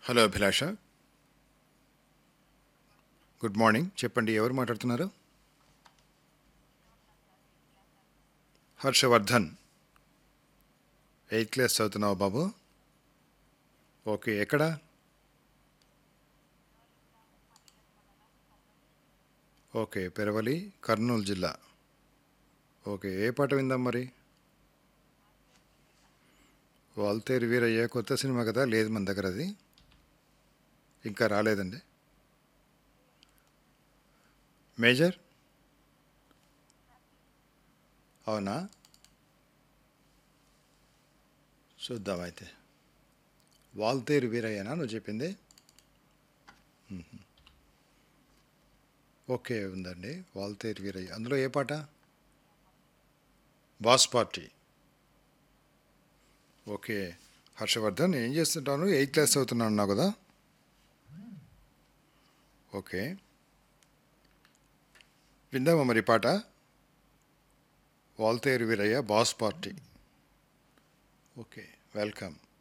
Hello అభిలాష good morning చెప్పండి ఎవరు మాట్లాడుతున్నారు హర్షవర్ధన్ ఎయిత్ క్లాస్ చదువుతున్నావు బాబు ఓకే ఎక్కడ ఓకే పెరవలి కర్నూలు జిల్లా ఓకే ఏ పాట విందాం మరి వాల్తేరు వీరయ్య కొత్త సినిమా కదా లేదు మన దగ్గర అది ఇంకా రాలేదండి మేజర్ అవునా చూద్దాం అయితే వాల్తేరు వీరయ్యనా నువ్వు చెప్పింది మ్మ్. ఓకే ఉందండి వాల్తేరు వీరయ్య అందులో ఏ పాట బాస్ పార్టీ ఓకే హర్షవర్ధన్ ఏం చేస్తుంటాను ఎయిత్ క్లాస్ చదువుతున్నాను అన్నావు కదా ఓకే విందామా మరి ఈ పాట Waltair Veerayya boss party okay welcome